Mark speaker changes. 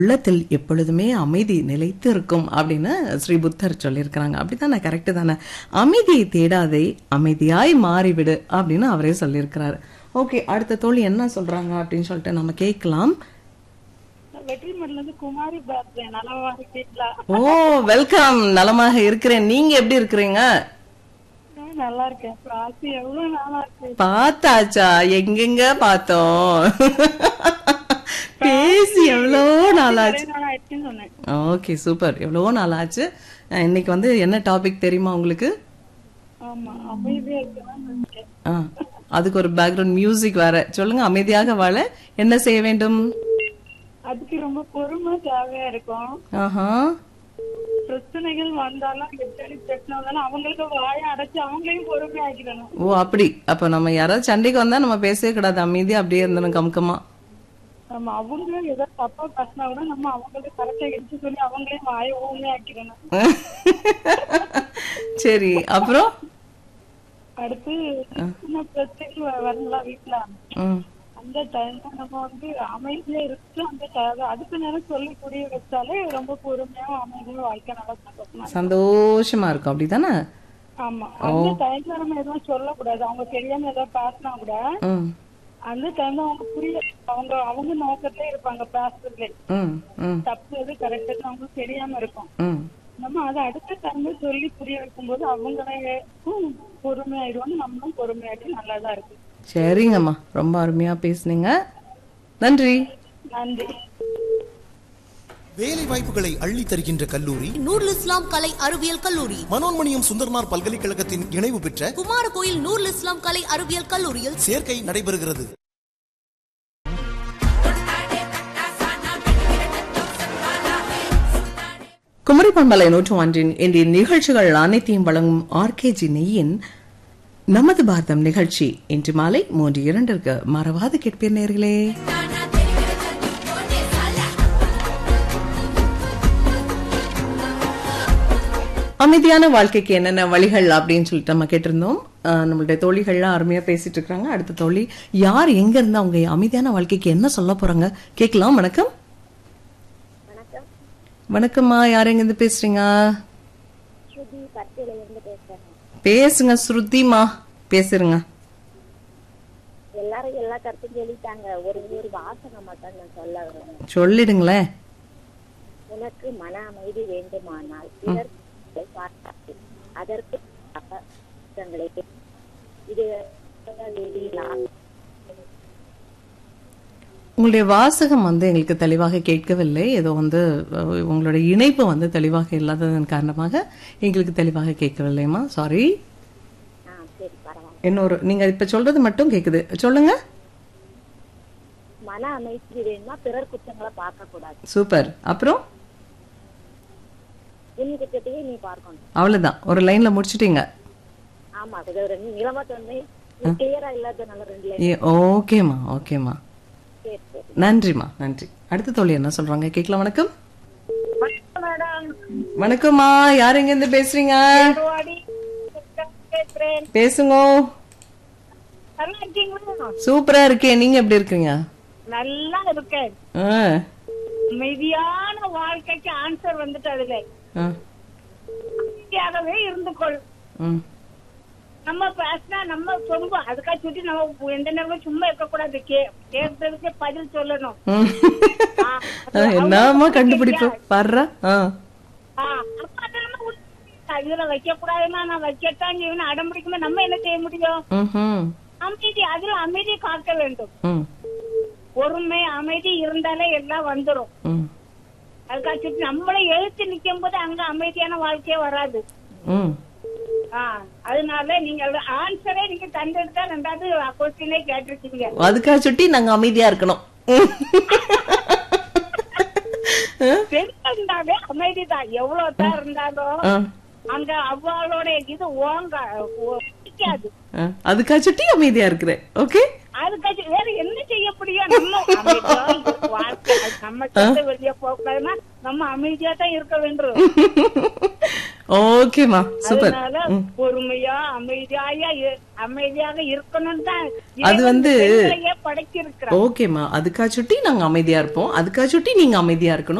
Speaker 1: உள்ளத்தில் எப்பொழுதுமே அமைதி நிலைத்து இருக்கும் அப்படின்னு ஸ்ரீ புத்தர் சொல்லியிருக்கிறாங்க அப்படித்தானே கரெக்டு தானே அமைதியை தேடாதே அமைதியாய் மாறிவிடு அப்படின்னு அவரே சொல்லியிருக்கிறாரு ஓகே அடுத்த தோழி என்ன சொல்றாங்க அப்படின்னு சொல்லிட்டு நம்ம கேட்கலாம்
Speaker 2: வெற்றிமடல இருந்து குமாரி பேசுறேன் நலவா இருக்கீங்களா
Speaker 1: ஓ வெல்கம் நலமாக இருக்கிறேன் நீங்க எப்படி இருக்கிறீங்க
Speaker 2: நான் நல்லா இருக்கேன் ராசி எவ்வளவு நாளா இருக்கு
Speaker 1: பார்த்தாச்சா எங்கெங்க பார்த்தோம் பேசி எவ்வளோ நாளாச்சு
Speaker 2: நிறைய நாள் ஆயிடுச்சுன்னு சொன்னேன்
Speaker 1: ஓகே சூப்பர் எவ்வளோ நாளாச்சு அஹ் இன்னைக்கு வந்து என்ன டாபிக் தெரியுமா உங்களுக்கு
Speaker 2: ஆமா அமைதியா இருக்கதான் நினைச்சேன்
Speaker 1: ஆ அதுக்கு ஒரு பேக்ரவுண்ட் மியூசிக் வேற சொல்லுங்க அமைதியாக வாழ என்ன செய்ய வேண்டும்
Speaker 2: அதுக்கு ரொம்ப பொறுமை தேவையா இருக்கும்
Speaker 1: ஆஹா
Speaker 2: பிரச்சனைகள் வந்தாலும் எப்படி பிரச்சனை வந்தாலும் அவங்களுக்கு வாயை அடைச்சு அவங்களையும் பொறுமை ஆக்கிடணும்
Speaker 1: ஓ அப்படி அப்ப நம்ம யாராவது சண்டைக்கு வந்தா நம்ம பேசவே கூடாது அமைதியா அப்படியே இருந்தணும் கம்கமா
Speaker 2: நம்ம அவங்களும் ஏதோ தப்பா பேசினா கூட நம்ம அவங்களுக்கு கரெக்டா எடுத்து சொல்லி அவங்களையும் வாயை ஊமை ஆக்கிடணும்
Speaker 1: சரி அப்புறம்
Speaker 2: அடுத்து சின்ன பிரச்சனைகள் வ- வருங்களா வீட்டுல
Speaker 1: ம்
Speaker 2: அந்த டைம்ல நம்ம வந்து அமைதியா இருக்கு அந்த time- அடுத்த நேரம் சொல்லி புரிய வச்சாலே ரொம்ப பொறுமையா அமைதியா வாழ்க்கை நல்லா சந்தோஷமா இருக்கும்.
Speaker 1: சந்தோஷமா இருக்கும் அப்படிதானே
Speaker 2: ஆமா அந்த டைம்ல நம்ம எதுவும் சொல்லக்கூடாது அவங்க தெரியாம ஏதாவது பேசினா கூட
Speaker 1: ம்
Speaker 2: அந்த டைம்ல அவங்க புரிய அவங்க அவங்க நோக்கத்திலே இருப்பாங்க பேசுறதுல
Speaker 1: ம் ம்
Speaker 2: தப்பு எது கரெக்ட் அவங்களுக்கு தெரியாம இருக்கும்
Speaker 1: ம்
Speaker 2: நம்ம அதை அடுத்த டைம்ல சொல்லி புரிய வைக்கும்போது அவங்களுக்கும் பொறுமையாயிடுவாங்க நம்மளும் பொறுமையாயிட்டு நல்லாதான் இருக்கு
Speaker 1: சரிங்கம்மா ரொம்ப அருமையா பேசுனீங்க நன்றி
Speaker 2: நன்றி
Speaker 3: வேலை வாய்ப்புகளை அள்ளி தருகின்ற கல்லூரி
Speaker 4: நூருல் இஸ்லாம் கலை அறிவியல் கல்லூரி
Speaker 3: மனோன்மணியம் சுந்தர்னார் பல்கலைக்கழகத்தின் இணைவு பெற்ற
Speaker 4: குமாரகோயில் நூருல் இஸ்லாம் கலை அறிவியல் கல்லூரியில்
Speaker 3: சேர்க்கை நடைபெறுகிறது
Speaker 1: குமரி பண்பலை நூற்று ஒன்றின் இன்றைய நிகழ்ச்சிகள் அனைத்தையும் வழங்கும் ஆர்கேஜி நெய்யின் நமது பாரதம் நிகழ்ச்சி இன்று மாலை மூன்று இரண்டிற்கு மறவாது கேட்பீர் நேர்களே அமைதியான வாழ்க்கைக்கு என்னென்ன வழிகள் அப்படின்னு சொல்லிட்டு நம்ம கேட்டிருந்தோம் அஹ், நம்மளுடைய தோழிகள்லாம் அருமையா பேசிட்டு இருக்காங்க அடுத்த தோழி யார் எங்க இருந்து அவங்க அமைதியான வாழ்க்கைக்கு என்ன சொல்ல போறாங்க கேட்கலாம் வணக்கம் வணக்கம்மா யார் எங்க இருந்து பேசுறீங்க பேசுங்க ஸ்ருதிமா பேசுறங்க
Speaker 5: எல்லாரும் எல்லா கருத்தும் சொல்லிட்டாங்க ஒரு ஒரு வாசகம் மட்டும் நான் சொல்ல வரேன்
Speaker 1: சொல்லிடுங்களேன்
Speaker 5: உனக்கு மன அமைதி வேண்டுமானால் பிறர் குற்றங்களை பார்க்காதே. அதற்கு தங்களை இது வெளியிலாம்
Speaker 1: உங்களுடைய வாசகம் வந்து எங்களுக்கு தெளிவாக கேட்கவில்லை ஏதோ வந்து அஹ், உங்களுடைய இணைப்பு வந்து தெளிவாக இல்லாததன் காரணமாக எங்களுக்கு தெளிவாக கேட்கவில்லைம்மா சாரி
Speaker 5: ஆ சரி பரவாயில்ல
Speaker 1: இன்னொரு நீங்க இப்ப சொல்றது மட்டும் கேக்குது சொல்லுங்க
Speaker 5: மன அமைதி வேணுமா பிறர் குற்றங்களை பார்க்க கூடாது
Speaker 1: சூப்பர் அப்புறம்
Speaker 5: உன் குற்றத்தையே நீ பார்க்கணும்
Speaker 1: அவ்வளவுதான் ஒரு லைன்ல முடிச்சிட்டீங்க
Speaker 5: ஆமா இது ஒரு நிலம சொன்னே கிளியரா இல்லாதனால ரெண்டு line.
Speaker 1: ஏ ஓகேம்மா ஓகேம்மா
Speaker 5: சரி சரி
Speaker 1: நன்றிம்மா நன்றி அடுத்த தோழி என்ன சொல்றாங்க கேட்கலாம் வணக்கம்
Speaker 2: மேடம்
Speaker 1: வணக்கம்மா யார் எங்க இருந்து பேசுறீங்க
Speaker 2: பேசுறேன்
Speaker 1: பேசுங்க
Speaker 2: நல்லா இருக்கீங்களா
Speaker 1: சூப்பரா இருக்கேன் நீங்க எப்படி இருக்கீங்க
Speaker 2: நல்லா இருக்கேன்
Speaker 1: ஆ,
Speaker 2: அமைதியான வாழ்க்கைக்கு ஆன்சர் வந்துட்டு அதுல
Speaker 1: ஆ,
Speaker 2: அமைதியாகவே இருந்து கொள்
Speaker 1: ம்,
Speaker 2: நம்ம பேசினா நம்ம சொல்லுவோம் அதுக்காக சுத்தி நம்ம எந்த நேரமும் சும்மா இருக்க கூடாது கே கேட்கறதுக்கு பதில் சொல்லணும்
Speaker 1: ம்.
Speaker 2: ஆ,
Speaker 1: ஆ, என்னம்மா கண்டுபிடிப்பு பாடுறா ஆ
Speaker 2: ஆ, அப்ப அதை நம்ம விட்டு- இதுல வைக்க கூடாதுன்னா நான் வைக்கத்தான் செய்வேன் அடம் பிடிக்கும்போது நம்ம என்ன செய்ய முடியும்
Speaker 1: ம்ஹும்.
Speaker 2: அமைதி அதுல அமைதி காக்க வேண்டும்
Speaker 1: ம்,
Speaker 2: பொறுமை அமைதி இருந்தாலே எல்லாம் வந்துரும்
Speaker 1: ம்,
Speaker 2: அதுக்காக சுத்தி நம்மளே எழுத்து நிக்கும் போது அங்க அமைதியான வாழ்க்கையே வராது
Speaker 1: ம்.
Speaker 2: ஆ, அதனால நீங்க ஆன்சரே நீங்க தந்தெடுத்தா ரெண்டாவது கொஸ்டினே கேட்டிருக்கீங்க
Speaker 1: அதுக்காக சுட்டி நாங்க அமைதியா இருக்கணும்
Speaker 2: பெண் இருந்தாலே அமைதிதான் எவ்வளவு தான் இருந்தாலும்
Speaker 1: ஆ,
Speaker 2: அங்க அவளோட இது ஓங்க ஓ- பிடிக்காது
Speaker 1: ஆ. அதுக்காக சுட்டி அமைதியா இருக்கிறேன் ஓகே
Speaker 2: அதுக்காக வேற என்ன செய்ய முடியும் நம்ம அமைதியா இருக்க வாழ்க்கை அது நம்ம கிட்ட வெளியே போக கூடாதுன்னா நம்ம அமைதியா தான் இருக்க வேண்டும்
Speaker 1: ஓகேமா சூப்பர்
Speaker 2: அதனால பொறுமையா அமைதியா இரு- அமைதியாக இருக்கணும் தான்
Speaker 1: அது வந்து-
Speaker 2: பெண்களையே படைச்சிருக்கிறார்
Speaker 1: ஓகேமா அதுக்கா சுட்டி நாங்க அமைதியா இருப்போம் அதுக்கா சுட்டி நீங்க அமைதியா இருக்கணும்